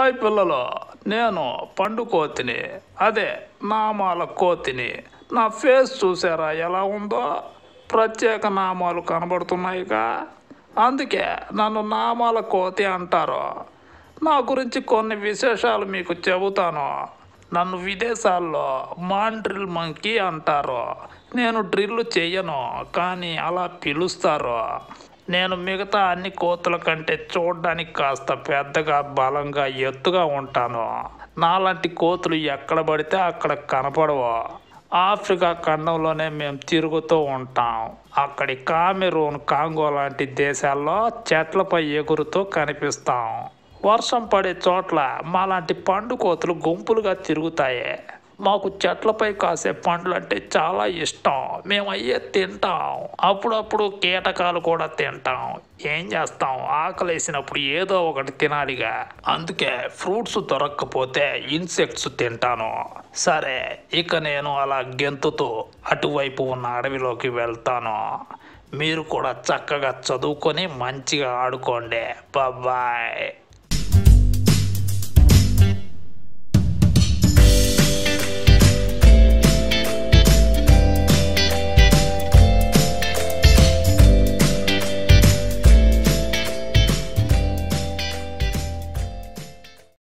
hi పిల్లలు నేను పండు కోతిని అదే నామాల కోతిని నా ఫేస్ చూసారా ఎలా ఉందో ప్రత్యేక నామాలు కనబడుతున్నాయిగా అందుకే నన్ను నామాల కోతి అంటారు నా గురించి కొన్ని విశేషాలు మీకు చెబుతాను నన్ను విదేశాల్లో మాండ్రిల్ మంకీ అంటారు నేను డ్రిల్ చెయ్యను కానీ అలా పిలుస్తారు నేను మిగతా అన్ని కోతుల కంటే చూడడానికి కాస్త పెద్దగా బలంగా ఎత్తుగా ఉంటాను నాలాంటి కోతులు ఎక్కడ పడితే అక్కడ కనపడవు ఆఫ్రికా ఖండంలోనే మేము తిరుగుతూ ఉంటాం అక్కడి కామెరూన్ కాంగో లాంటి దేశాల్లో చెట్లపై ఎగురుతూ కనిపిస్తాం వర్షం పడే చోట్ల మాలాంటి పండు కోతులు గుంపులుగా తిరుగుతాయి మాకు చెట్లపై కాసే పండ్లు అంటే చాలా ఇష్టం మేము అయ్యే తింటాం అప్పుడప్పుడు కీటకాలు కూడా తింటాం ఏం చేస్తాం ఆకలేసినప్పుడు ఏదో ఒకటి తినాలిగా అందుకే ఫ్రూట్స్ దొరక్కపోతే ఇన్సెక్ట్స్ తింటాను సరే ఇక నేను అలా గెంతుతూ అటువైపు ఉన్న అడవిలోకి వెళ్తాను మీరు కూడా చక్కగా చదువుకొని మంచిగా ఆడుకోండి బాయ్